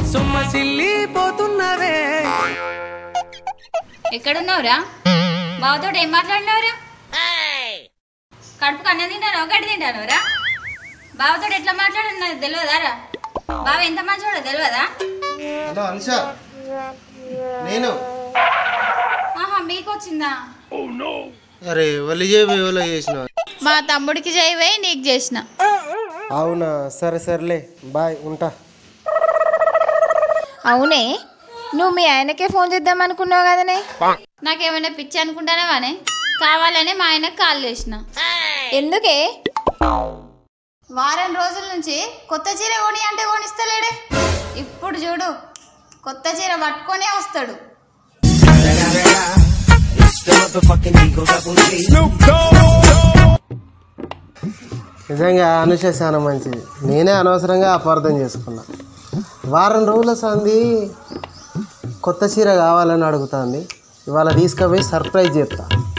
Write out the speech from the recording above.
సొమ్మసిల్లిపోతున్నవే ఎక్కడున్నావురా బావతో ఏం మాట్లాడినావురా కడుపుకు అన్నం తింటాను గడ్డి తింటానురా బావతో ఎట్లా మాట్లాడను నాకు తెలియదా రా బావ ఎంత మంచోడో తెలియదా హలో అనుష నేను ఆహా మీకు వచ్చిందా అరే వాళ్ళు చేయి ఎవరో చేసిన మా తమ్ముడికి చేయవే నీకు చేసిన అవునా సరే సరేలే బాయ్ ఉంటా అవునే నువ్వు మీ ఆయనకే ఫోన్ చేద్దాం అనుకున్నావు కదనే నాకేమైనా పిచ్చి అనుకుంటానేవానే కావాలని మా ఆయనకు కాల్ చేసిన ఎందుకే వారం రోజుల నుంచి కొత్త చీర కొని అంటే కొనిస్తలేడే ఇప్పుడు చూడు కొత్త చీర పట్టుకొనే వస్తాడు నిజంగా అనుష చాలా మంచిది నేనే అనవసరంగా అపార్థం చేసుకున్నా వారం రోజుల సంది కొత్త చీర కావాలని అడుగుతుంది ఇవాళ తీసుకుపోయి సర్ప్రైజ్ చేస్తా